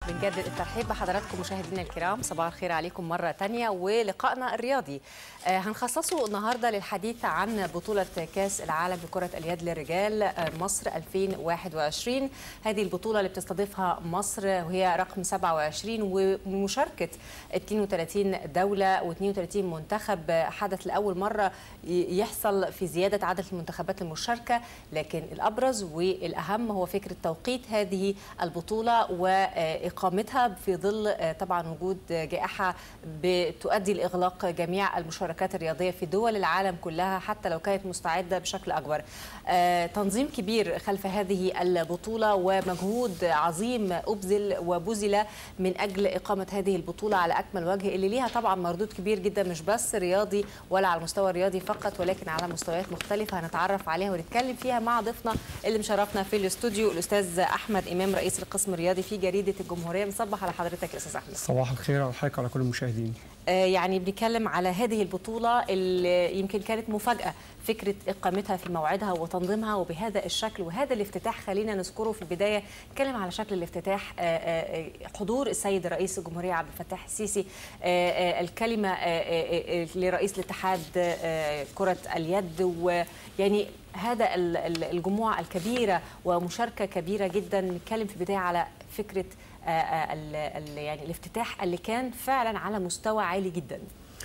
بنجدد الترحيب بحضراتكم مشاهدينا الكرام صباح الخير عليكم مرة تانية ولقائنا الرياضي آه هنخصصه النهاردة للحديث عن بطولة كاس العالم لكرة اليد للرجال آه مصر 2021 هذه البطولة اللي بتستضيفها مصر وهي رقم 27 ومشاركة 32 دولة و32 منتخب حدث لأول مرة يحصل في زيادة عدد المنتخبات المشاركة لكن الأبرز والأهم هو فكرة توقيت هذه البطولة وإقامتها في ظل طبعا وجود جائحة بتؤدي لإغلاق جميع المشاركات الرياضية في دول العالم كلها حتى لو كانت مستعدة بشكل أكبر تنظيم كبير خلف هذه البطولة ومجهود عظيم أبذل وبذل من أجل إقامة هذه البطولة على أكمل وجه اللي ليها طبعا مردود كبير جدا مش بس رياضي ولا على المستوى الرياضي فقط ولكن على مستويات مختلفة هنتعرف عليها ونتكلم فيها مع ضيفنا اللي مشرفنا في الاستوديو الأستاذ أحمد إمام رئيس القسم الرياضي في جريدة الجمهورية مصبح على حضرتك يا أستاذ أحمد صباح الخير على حضرتك على كل المشاهدين يعني بنتكلم على هذه البطولة اللي يمكن كانت مفاجأة فكرة إقامتها في موعدها وتنظيمها وبهذا الشكل وهذا الافتتاح خلينا نذكره في البداية نتكلم على شكل الافتتاح حضور السيد رئيس الجمهورية عبد الفتاح السيسي الكلمة لرئيس الاتحاد كرة اليد ويعني هذا الجموع الكبيرة ومشاركة كبيرة جدا نتكلم في البداية على فكرة ال ال يعني الافتتاح اللي كان فعلا على مستوى عالي جدا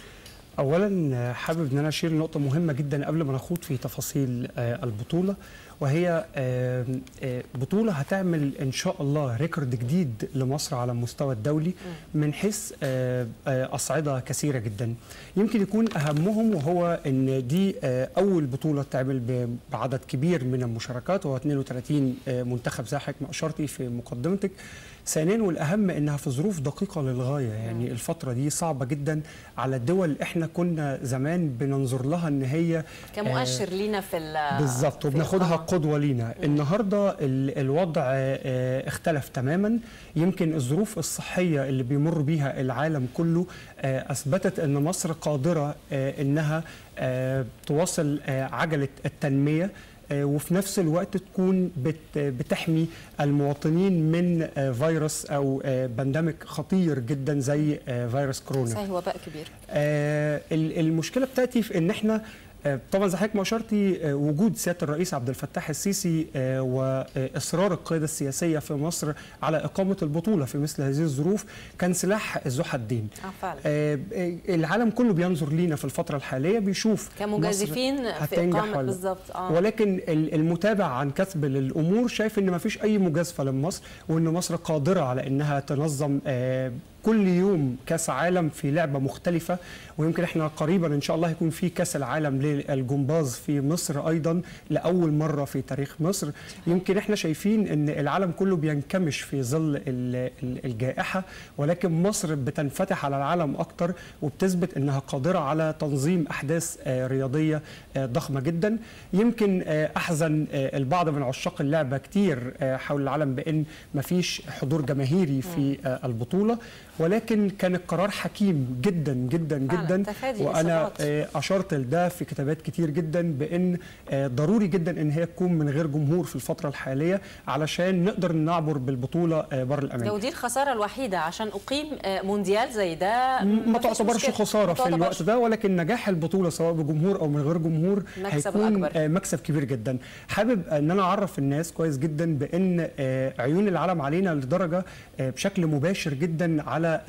اولا حابب ان انا اشير لنقطه مهمه جدا قبل ما نخوض في تفاصيل البطوله وهي بطوله هتعمل ان شاء الله ريكورد جديد لمصر على المستوى الدولي من حيث اصعده كثيره جدا يمكن يكون اهمهم وهو ان دي اول بطوله تعمل بعدد كبير من المشاركات وهو 32 منتخب زي حضرتك ما اشرتي في مقدمتك ثانيا والاهم انها في ظروف دقيقه للغايه يعني مم. الفتره دي صعبه جدا على الدول احنا كنا زمان بننظر لها ان هي كمؤشر آه لينا في بالظبط وبناخدها قدوه لينا مم. النهارده الوضع آه اختلف تماما يمكن الظروف الصحيه اللي بيمر بيها العالم كله آه اثبتت ان مصر قادره انها تواصل عجله التنميه وفي نفس الوقت تكون بتحمي المواطنين من فيروس او بانديميك خطير جدا زي فيروس كورونا صحيح وباء كبير المشكله بتاتي في ان احنا طبعا زي حضرتك ما اشرتي وجود سياده الرئيس عبد الفتاح السيسي واصرار القياده السياسيه في مصر على اقامه البطوله في مثل هذه الظروف كان سلاح ذو حدين. اه فعلا. العالم كله بينظر لينا في الفتره الحاليه بيشوف كمجازفين في اقامه بالظبط آه. ولكن المتابع عن كسب للامور شايف ان ما فيش اي مجازفه لمصر وان مصر قادره على انها تنظم كل يوم كاس عالم في لعبه مختلفه ويمكن احنا قريبا ان شاء الله يكون في كاس العالم للجمباز في مصر ايضا لاول مره في تاريخ مصر يمكن احنا شايفين ان العالم كله بينكمش في ظل الجائحه ولكن مصر بتنفتح على العالم اكتر وبتثبت انها قادره على تنظيم احداث رياضيه ضخمه جدا يمكن احزن البعض من عشاق اللعبه كتير حول العالم بان مفيش حضور جماهيري في البطوله ولكن كان القرار حكيم جدا جدا جدا وانا اشرت لده في كتابات كتير جدا بان ضروري جدا ان هي تكون من غير جمهور في الفتره الحاليه علشان نقدر نعبر بالبطوله بر الامان لو دي الخساره الوحيده عشان اقيم مونديال زي ده ما تعتبرش خساره في الوقت ده ولكن نجاح البطوله سواء بجمهور او من غير جمهور مكسب هيكون أكبر. مكسب كبير جدا حابب ان انا اعرف الناس كويس جدا بان عيون العالم علينا لدرجه بشكل مباشر جدا على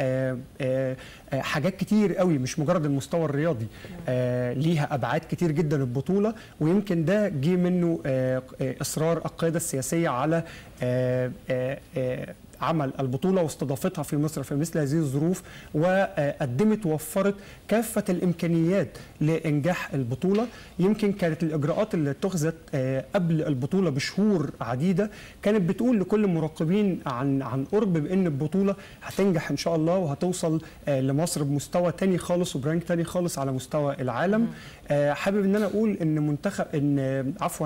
حاجات كتير قوي مش مجرد المستوى الرياضي ليها ابعاد كتير جدا البطوله ويمكن ده جه منه اصرار القياده السياسيه على عمل البطولة واستضافتها في مصر في مثل هذه الظروف وقدمت ووفرت كافة الإمكانيات لإنجاح البطولة يمكن كانت الإجراءات اللي اتخذت قبل البطولة بشهور عديدة كانت بتقول لكل المراقبين عن عن قرب بأن البطولة هتنجح إن شاء الله وهتوصل لمصر بمستوى تاني خالص وبرانك تاني خالص على مستوى العالم حابب ان انا اقول ان منتخب ان عفوا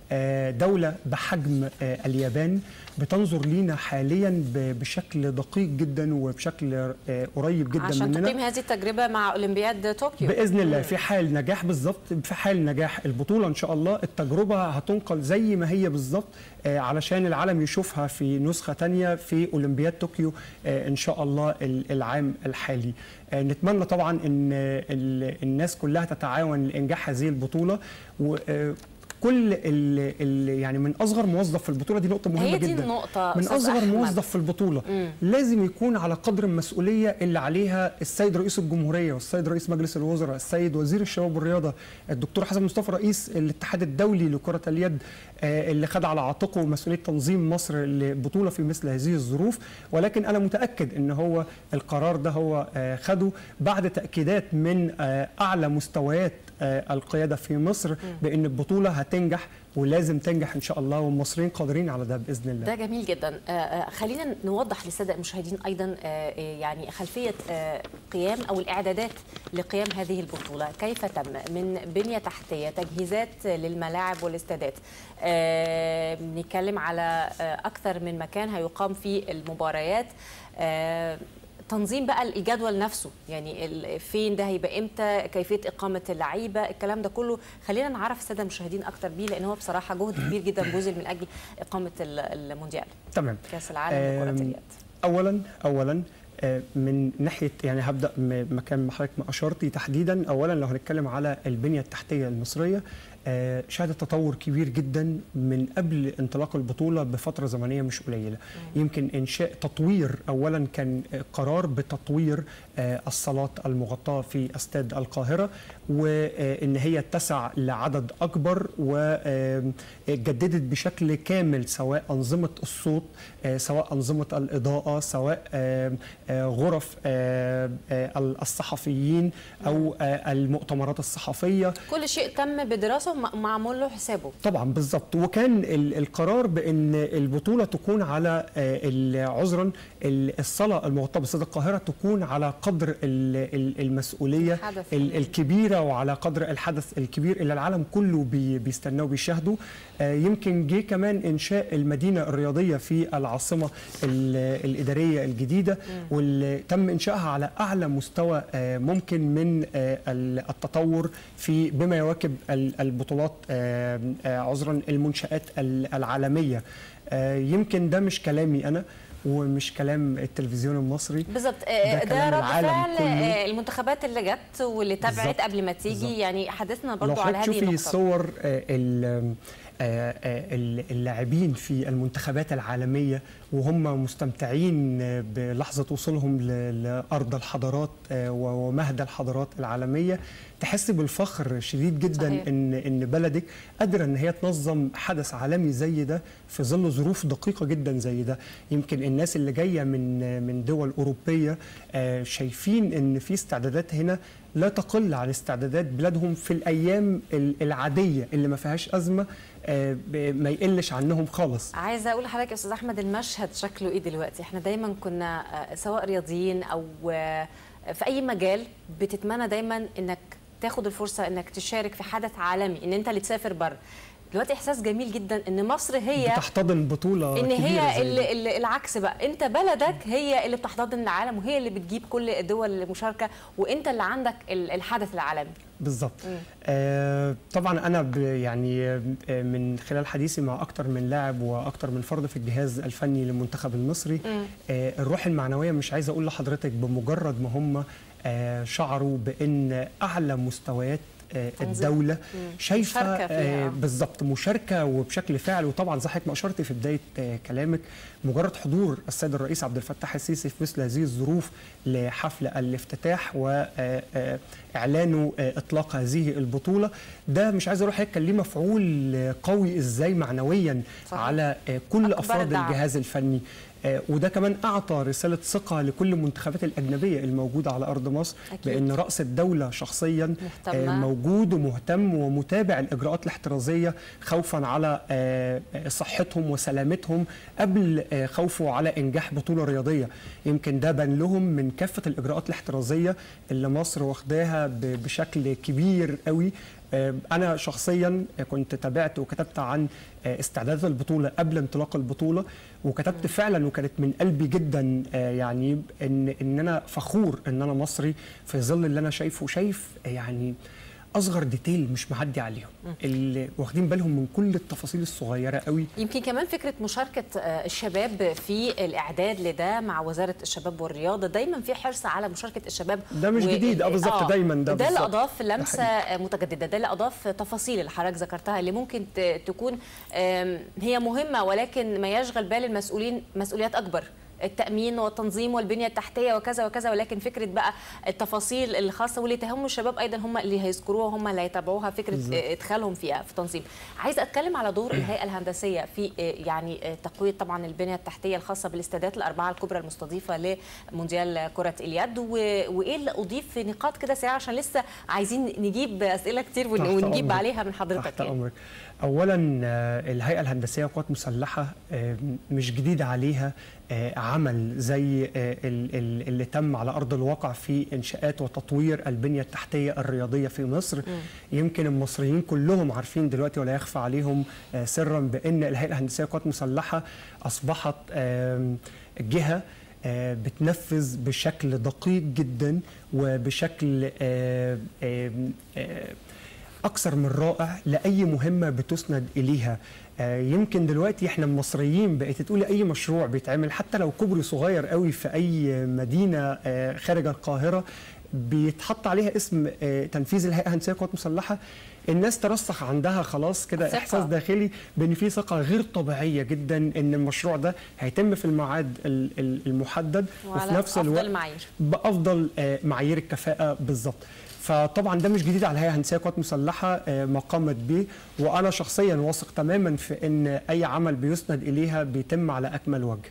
آه، دولة بحجم آه، اليابان بتنظر لينا حاليا ب- بشكل دقيق جدا وبشكل آه، قريب جدا عشان مننا تقيم هذه التجربه مع اولمبياد طوكيو باذن الله في حال نجاح بالظبط في حال نجاح البطوله ان شاء الله التجربه هتنقل زي ما هي بالظبط آه، علشان العالم يشوفها في نسخه تانية في اولمبياد طوكيو آه، ان شاء الله ال- العام الحالي آه، نتمنى طبعا ان ال- الناس كلها تتعاون لانجاح هذه البطوله و آه، كل ال ال يعني من اصغر موظف في البطوله دي نقطه مهمه هي دي جدا النقطة من أستاذ اصغر أحمد. موظف في البطوله مم. لازم يكون على قدر المسؤوليه اللي عليها السيد رئيس الجمهوريه والسيد رئيس مجلس الوزراء السيد وزير الشباب والرياضه الدكتور حسن مصطفى رئيس الاتحاد الدولي لكره اليد آه، اللي خد على عاتقه مسؤوليه تنظيم مصر لبطوله في مثل هذه الظروف ولكن انا متاكد ان هو القرار ده هو آه، خده بعد تاكيدات من آه، اعلى مستويات آه، القياده في مصر بان البطوله هتنجح ولازم تنجح ان شاء الله والمصريين قادرين على ده باذن الله ده جميل جدا آه، آه، خلينا نوضح للساده المشاهدين ايضا آه، آه، يعني خلفيه آه، قيام او الاعدادات لقيام هذه البطوله كيف تم من بنيه تحتيه تجهيزات للملاعب والاستادات آه، بنتكلم على آه، اكثر من مكان هيقام فيه المباريات آه، تنظيم بقى الجدول نفسه يعني ال- فين ده هيبقى امتى كيفيه اقامه اللعيبه الكلام ده كله خلينا نعرف الساده المشاهدين اكتر بيه لان هو بصراحه جهد كبير جدا بذل من اجل اقامه ال- المونديال تمام كاس العالم لكره آم، اليد اولا اولا آه، من ناحيه يعني هبدا م- مكان ما حضرتك ما اشرتي تحديدا اولا لو هنتكلم على البنيه التحتيه المصريه آه، شهدت تطور كبير جدا من قبل انطلاق البطوله بفتره زمنيه مش قليله يمكن انشاء تطوير اولا كان آه، قرار بتطوير آه، الصالات المغطاه في استاد القاهره وان هي تسع لعدد اكبر وجددت بشكل كامل سواء انظمه الصوت آه، سواء انظمه الاضاءه سواء آه، آه، غرف آه، آه، الصحفيين او آه، المؤتمرات الصحفيه كل شيء تم بدراسه ومعمول له حسابه طبعا بالظبط وكان ال- القرار بان البطوله تكون على آه، ال- عذرا ال- الصاله المغطاه باستاد القاهره تكون على قدر ال- ال- المسؤوليه الحدث. ال- الكبيره وعلى قدر الحدث الكبير اللي العالم كله بي- بيستناه وبيشاهده آه، يمكن جه كمان انشاء المدينه الرياضيه في العاصمه ال- الاداريه الجديده واللي تم انشائها على اعلى مستوى آه، ممكن من آه، ال- التطور في بما يواكب ال- البطولات آه، آه، عذرا المنشات ال- العالميه آه، يمكن ده مش كلامي انا ومش كلام التلفزيون المصري بالظبط ده آه، ده كلام رد العالم فعل كله. آه، المنتخبات اللي جت واللي تابعت بالظبط. قبل ما تيجي بالظبط. يعني حدثنا لو برضو على حضرتك هذه تشوفي النقطه صور آه، ال- آه، آه، ال- اللاعبين في المنتخبات العالمية وهم مستمتعين آه، بلحظة وصولهم ل- لأرض الحضارات آه، و- ومهد الحضارات العالمية تحس بالفخر شديد جدا صحيح. ان ان بلدك قادره ان هي تنظم حدث عالمي زي ده في ظل ظروف دقيقه جدا زي ده يمكن الناس اللي جايه من من دول اوروبيه آه، شايفين ان في استعدادات هنا لا تقل عن استعدادات بلادهم في الايام ال- العاديه اللي ما فيهاش ازمه آه، ب- ما يقلش عنهم خالص عايزه اقول لحضرتك يا استاذ احمد المشهد شكله ايه دلوقتي احنا دايما كنا آه، سواء رياضيين او آه، في اي مجال بتتمنى دايما انك تاخد الفرصه انك تشارك في حدث عالمي ان انت اللي تسافر بره دلوقتي احساس جميل جدا ان مصر هي بتحتضن بطوله ان كبيرة هي زي اللي دي. اللي العكس بقى انت بلدك هي اللي بتحتضن العالم وهي اللي بتجيب كل الدول المشاركه وانت اللي عندك ال- الحدث العالمي بالظبط آه طبعا انا ب- يعني آه، من خلال حديثي مع اكتر من لاعب واكتر من فرد في الجهاز الفني للمنتخب المصري آه الروح المعنويه مش عايز اقول لحضرتك بمجرد ما هم آه شعروا بان اعلى مستويات آه، تنظيم. الدوله شايفه مشاركة فيها. آه، بالظبط مشاركه وبشكل فعل وطبعا زي حضرتك ما اشرت في بدايه آه، كلامك مجرد حضور السيد الرئيس عبد الفتاح السيسي في مثل هذه الظروف لحفل الافتتاح واعلانه اطلاق هذه البطوله ده مش عايز اروح كان ليه مفعول آه، قوي ازاي معنويا صحيح. على آه، كل أكبر افراد دعم. الجهاز الفني آه، وده كمان اعطى رساله ثقه لكل المنتخبات الاجنبيه الموجوده على ارض مصر أكيد. بان راس الدوله شخصيا مهتمة. آه، موجود ومهتم ومتابع الاجراءات الاحترازيه خوفا على آه، آه، صحتهم وسلامتهم قبل آه، خوفه على انجاح بطوله رياضيه يمكن ده بان لهم من كافه الاجراءات الاحترازيه اللي مصر واخداها ب- بشكل كبير قوي آه، انا شخصيا كنت تابعت وكتبت عن آه، استعدادات البطوله قبل انطلاق البطوله وكتبت فعلا وكانت من قلبي جدا آه، يعني ان ان انا فخور ان انا مصري في ظل اللي انا شايفه شايف يعني اصغر ديتيل مش معدي عليهم اللي واخدين بالهم من كل التفاصيل الصغيره قوي يمكن كمان فكره مشاركه آه، الشباب في الاعداد لده مع وزاره الشباب والرياضه دايما في حرص على مشاركه الشباب ده مش جديد، آه، بالظبط، دايماً ده ده اللي بالظبط. اضاف ده لمسه آه، متجدده ده اللي اضاف تفاصيل اللي حضرتك ذكرتها اللي ممكن ت- تكون آم، هي مهمه ولكن ما يشغل بال المسؤولين مسؤوليات اكبر التامين والتنظيم والبنيه التحتيه وكذا وكذا ولكن فكره بقى التفاصيل الخاصه واللي تهم الشباب ايضا هم اللي هيذكروها هم اللي هيتابعوها فكره بالظبط. آه، ادخالهم فيها في تنظيم عايزه اتكلم على دور الهيئه الهندسيه في آه، يعني آه، تقويه طبعا البنيه التحتيه الخاصه بالاستادات الاربعه الكبرى المستضيفه لمونديال كره اليد و- وايه اللي اضيف في نقاط كده سريعه عشان لسه عايزين نجيب اسئله كتير ون- تحت ونجيب أمرك. عليها من حضرتك تحت يعني. امرك اولا آه، الهيئه الهندسيه للقوات المسلحه آه، مش جديد عليها آه، عمل زي آه، ال- ال- اللي تم على ارض الواقع في انشاءات وتطوير البنيه التحتيه الرياضيه في مصر يمكن المصريين كلهم عارفين دلوقتي ولا يخفى عليهم آه، سرا بان الهيئه الهندسيه للقوات المسلحه اصبحت آم، جهه آه، بتنفذ بشكل دقيق جدا وبشكل آه، آم، آه، اكثر من رائع لاي مهمه بتسند اليها آه، يمكن دلوقتي احنا المصريين بقيت تقولي اي مشروع بيتعمل حتى لو كوبري صغير قوي في اي مدينه آه، خارج القاهره بيتحط عليها اسم آه، تنفيذ الهيئه الهندسيه للقوات المسلحه الناس ترسخ عندها خلاص كده ثقة. احساس داخلي بان في ثقه غير طبيعيه جدا ان المشروع ده هيتم في الميعاد ال- ال- المحدد وفي وعلى نفس أفضل الوقت المعايير. بافضل آه، معايير الكفاءه بالظبط فطبعا ده مش جديد على الهيئه الهندسيه للقوات المسلحه آه، ما قامت به وانا شخصيا واثق تماما في ان اي عمل بيسند اليها بيتم على اكمل وجه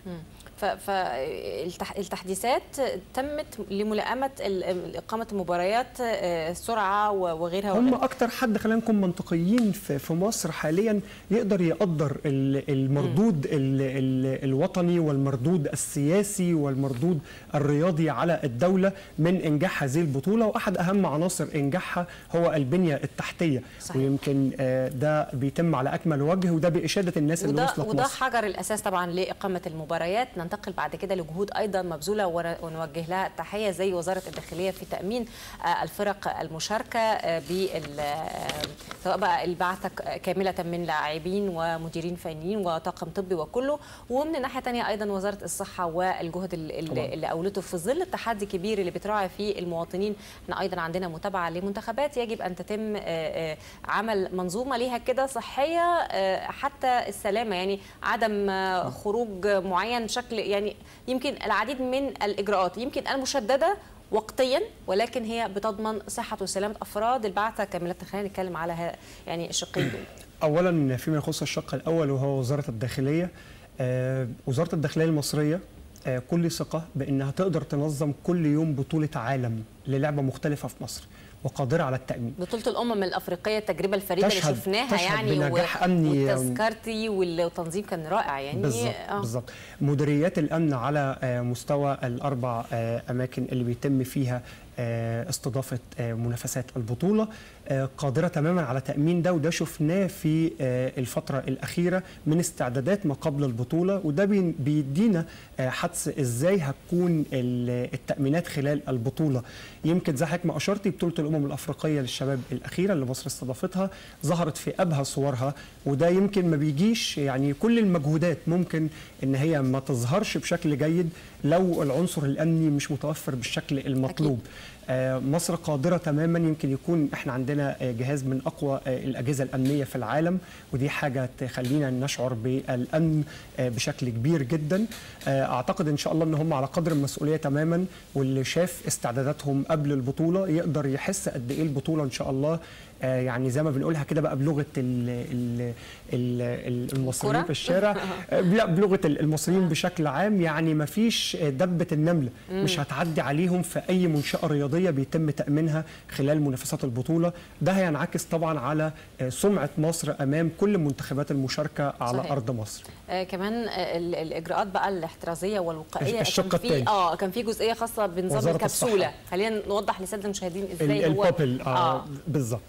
فالتحديثات تمت لملائمه ال- اقامه المباريات آه، السرعه و- وغيرها هم وغيرها. اكتر حد خلينا نكون منطقيين في في مصر حاليا يقدر يقدر ال- المردود ال- ال- الوطني والمردود السياسي والمردود الرياضي على الدوله من انجاح هذه البطوله واحد اهم عناصر انجاحها هو البنيه التحتيه صحيح. ويمكن آه، ده بيتم على اكمل وجه وده باشاده الناس اللي وده وصلت وده مصر حجر الاساس طبعا لاقامه المباريات ننتقل بعد كده لجهود ايضا مبذوله ور- ونوجه لها التحيه زي وزاره الداخليه في تامين آه، الفرق المشاركه آه، بال آه، سواء بقى البعثه ك- كامله من لاعبين ومديرين فنيين وطاقم طبي وكله ومن الناحيه الثانيه ايضا وزاره الصحه والجهد ال- ال- طبعاً. اللي اولته في ظل التحدي الكبير اللي بتراعي فيه المواطنين احنا ايضا عندنا متابعه لمنتخبات يجب ان تتم آه، آه، عمل منظومه ليها كده صحيه آه، حتى السلامه يعني عدم آه، خروج معين بشكل يعني يمكن العديد من الاجراءات يمكن المشدده وقتيا ولكن هي بتضمن صحه وسلامه افراد البعثه كامله خلينا نتكلم على ها- يعني الشقين دول اولا فيما يخص الشق الاول وهو وزاره الداخليه آه، وزاره الداخليه المصريه آه، كل ثقه بانها تقدر تنظم كل يوم بطوله عالم للعبه مختلفه في مصر وقادره على التامين بطولة الأمم الأفريقية التجربة الفريدة اللي تشهد- شفناها تشهد يعني بنجاح أمني والتذكرتي والتنظيم كان رائع يعني بالظبط آه. بالظبط مديريات الامن على آه، مستوى الاربع آه، اماكن اللي بيتم فيها آه، استضافه آه، منافسات البطوله آه، قادره تماما على تامين ده وده شفناه في آه، الفتره الاخيره من استعدادات ما قبل البطوله وده بي- بيدينا آه، حدس ازاي هتكون ال- التامينات خلال البطوله يمكن زي حضرتك ما اشرتي بطوله الامم الافريقيه للشباب الاخيره اللي مصر استضافتها ظهرت في ابهى صورها وده يمكن ما بيجيش يعني كل المجهودات ممكن ان هي ما تظهرش بشكل جيد لو العنصر الامني مش متوفر بالشكل المطلوب آه، مصر قادره تماما يمكن يكون احنا عندنا آه، جهاز من اقوى آه، الاجهزه الامنيه في العالم ودي حاجه تخلينا نشعر بالامن آه، بشكل كبير جدا آه، اعتقد ان شاء الله ان هم على قدر المسؤوليه تماما واللي شاف استعداداتهم قبل البطوله يقدر يحس قد ايه البطوله ان شاء الله آه، يعني زي ما بنقولها كده بقى بلغه ال ال ال ال المصريين الكرة؟ في الشارع آه، لا بلغه ال- المصريين بشكل عام يعني ما فيش دبه النمله مش هتعدي عليهم في اي منشاه رياضيه بيتم تامينها خلال منافسات البطوله ده هينعكس طبعا على آه، سمعه مصر امام كل المنتخبات المشاركه على صحيح. ارض مصر آه كمان آه ال- الاجراءات بقى الاحترازيه والوقائيه الشق كان في التاني. اه كان في جزئيه خاصه بنظام وزارة الكبسوله الصحة. خلينا نوضح للساده المشاهدين ال- ازاي هو البابل آه آه. بالظبط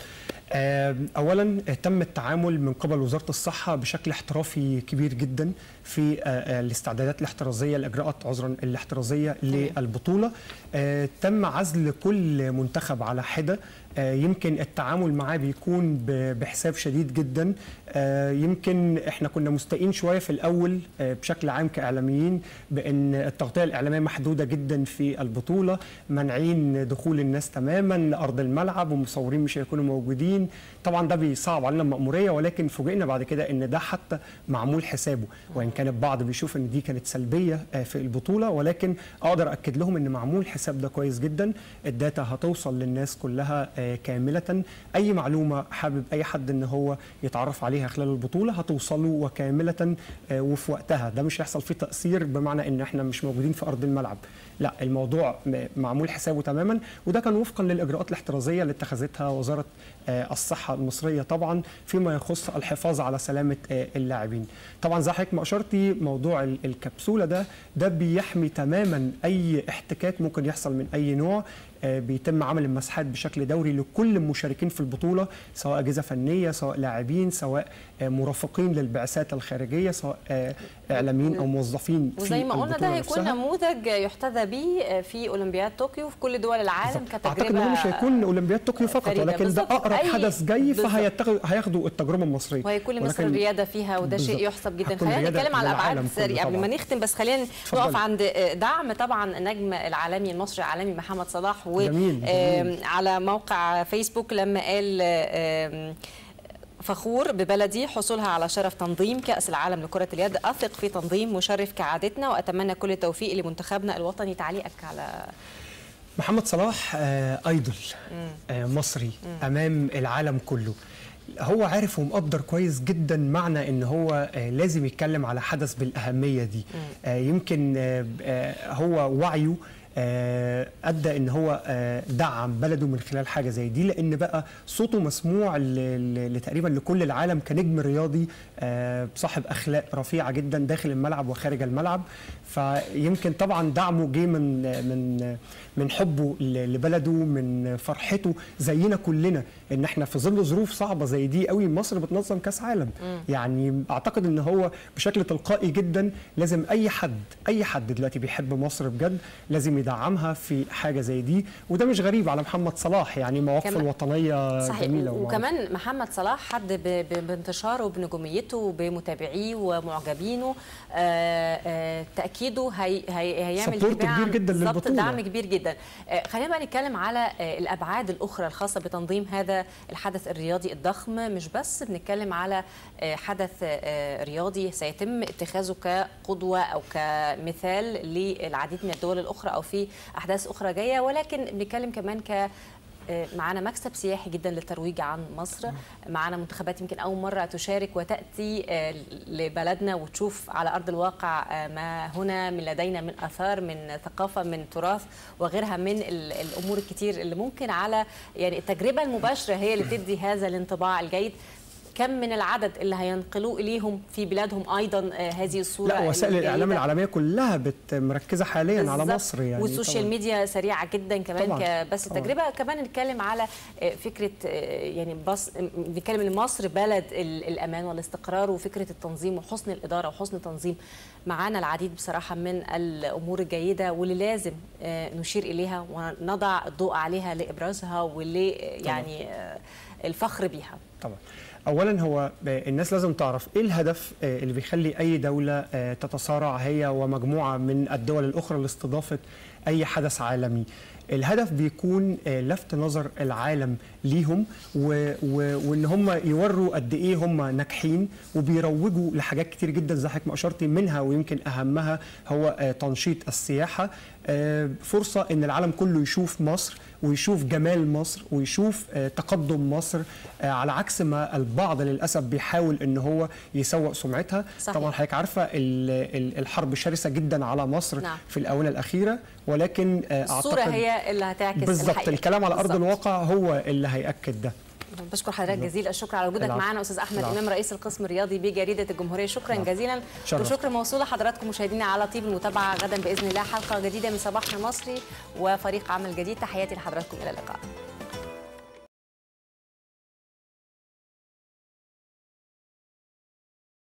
آه، اولا تم التعامل من قبل وزاره الصحه بشكل احترافي كبير جدا في آه، آه، الاستعدادات الاحترازيه الاجراءات عذرا الاحترازيه للبطوله آه، تم عزل كل منتخب على حده آه، يمكن التعامل معاه بيكون ب- بحساب شديد جدا آه، يمكن احنا كنا مستائين شويه في الاول آه، بشكل عام كاعلاميين بان التغطيه الاعلاميه محدوده جدا في البطوله منعين دخول الناس تماما لارض الملعب ومصورين مش هيكونوا موجودين طبعا ده بيصعب علينا المأموريه ولكن فوجئنا بعد كده ان ده حتى معمول حسابه وان كان البعض بيشوف ان دي كانت سلبيه آه، في البطوله ولكن اقدر اكد لهم ان معمول حساب ده كويس جدا الداتا هتوصل للناس كلها آه، كامله اي معلومه حابب اي حد ان هو يتعرف عليها خلال البطوله هتوصله وكامله آه، وفي وقتها ده مش هيحصل فيه تاثير بمعنى ان احنا مش موجودين في ارض الملعب لا الموضوع م- معمول حسابه تماما وده كان وفقا للاجراءات الاحترازيه اللي اتخذتها وزاره آه، الصحه المصريه طبعا فيما يخص الحفاظ على سلامه آه، اللاعبين طبعا زي حضرتك ما اشرتي موضوع ال- الكبسوله ده ده بيحمي تماما اي احتكاك ممكن يحصل من اي نوع آه، بيتم عمل المسحات بشكل دوري لكل المشاركين في البطوله سواء اجهزه فنيه سواء لاعبين سواء آه، مرافقين للبعثات الخارجيه سواء آه، اعلاميين او موظفين في وزي ما قلنا ده البطولة هيكون نفسها. نموذج يحتذى به في اولمبياد طوكيو في كل دول العالم بالظبط. كتجربه اعتقد ان هو مش هيكون اولمبياد طوكيو فقط فريدة. ولكن ده بالظبط. اقرب أي- حدث جاي بالظبط. فهياخدوا التجربه المصريه وهيكون لمصر ولكن الرياده فيها وده شيء بالظبط. يحسب جدا هتكون خلينا ريادة نتكلم على للعالم الابعاد كله سريعه قبل ما طبعاً. نختم بس خلينا اتفضلي. نقف عند دعم طبعا النجم العالمي المصري العالمي محمد صلاح و جميل، جميل. آم، على موقع فيسبوك لما قال آم، فخور ببلدي حصولها على شرف تنظيم كأس العالم لكرة اليد أثق في تنظيم مشرف كعادتنا وأتمنى كل التوفيق لمنتخبنا الوطني تعليقك على محمد صلاح آه، ايدول آه، مصري امام العالم كله هو عارف ومقدر كويس جدا معنى ان هو آه، لازم يتكلم على حدث بالاهميه دي آه، يمكن آه، آه، هو وعيه آه، ادى ان هو آه، دعم بلده من خلال حاجه زي دي لان بقى صوته مسموع ل- ل- لتقريبا لكل العالم كنجم رياضي آه، صاحب اخلاق رفيعه جدا داخل الملعب وخارج الملعب فيمكن طبعا دعمه جه من من من حبه ل- لبلده من فرحته زينا كلنا ان احنا في ظل ظروف صعبه زي دي قوي مصر بتنظم كاس عالم يعني اعتقد ان هو بشكل تلقائي جدا لازم اي حد اي حد دلوقتي بيحب مصر بجد لازم يدعمها في حاجه زي دي وده مش غريب على محمد صلاح يعني مواقفه كمان- الوطنيه صحيح جميله ومعروفة. وكمان محمد صلاح حد ب- ب- بانتشاره بنجوميته وبمتابعيه ومعجبينه آه، آه، تاكيده هي هي هيعمل Support دعم- كبير جداً بالظبط، للبطولة. دعم كبير جدا آه، خلينا بقى نتكلم على آه، الابعاد الاخرى الخاصه بتنظيم هذا الحدث الرياضي الضخم مش بس بنتكلم على آه، حدث آه، رياضي سيتم اتخاذه كقدوه او كمثال للعديد من الدول الاخرى او في احداث اخرى جايه ولكن بنتكلم كمان ك آه، معانا مكسب سياحي جدا للترويج عن مصر معانا منتخبات يمكن اول مره تشارك وتاتي آه، لبلدنا وتشوف على ارض الواقع آه، ما هنا من لدينا من اثار من ثقافه من تراث وغيرها من ال- الامور الكتير اللي ممكن على يعني التجربه المباشره هي اللي بتدي هذا الانطباع الجيد كم من العدد اللي هينقلوه اليهم في بلادهم ايضا آه، هذه الصوره لا وسائل الاعلام الجيدة. العالميه كلها بت- مركزه حاليا على بالظبط. مصر يعني والسوشيال طبعاً. ميديا سريعه جدا كمان طبعاً. ك- بس طبعاً. التجربه كمان نتكلم على آه، فكره آه، يعني بص بنتكلم ان مصر بلد ال- الامان والاستقرار وفكره التنظيم وحسن الاداره وحسن التنظيم معانا العديد بصراحه من الامور الجيده واللي لازم آه، نشير اليها ونضع الضوء عليها لابرازها ول يعني آه، الفخر بيها طبعا اولا هو الناس لازم تعرف ايه الهدف آه، اللي بيخلي اي دوله آه، تتصارع هي ومجموعه من الدول الاخرى لاستضافه اي حدث عالمي الهدف بيكون آه، لفت نظر العالم ليهم و... و... وان هم يوروا قد ايه هم ناجحين وبيروجوا لحاجات كتير جدا زي حضرتك ما اشرتي منها ويمكن اهمها هو آه، تنشيط السياحه آه، فرصه ان العالم كله يشوف مصر ويشوف جمال مصر ويشوف آه، تقدم مصر آه، على عكس ما البعض للاسف بيحاول ان هو يسوق سمعتها صحيح. طبعا حضرتك عارفه ال- ال- الحرب شرسه جدا على مصر نعم. في الاونه الاخيره ولكن آه، الصوره اعتقد هي اللي هتعكس بالظبط الحقيقة. الكلام على ارض بالظبط. الواقع هو اللي هياكد ده بشكر حضرتك جزيل الشكر على وجودك العفو. معنا استاذ احمد العفو. امام رئيس القسم الرياضي بجريده الجمهوريه شكرا العفو. جزيلا شرف. وشكر موصول لحضراتكم مشاهدينا على طيب المتابعه غدا باذن الله حلقه جديده من صباحنا المصري وفريق عمل جديد تحياتي لحضراتكم الى اللقاء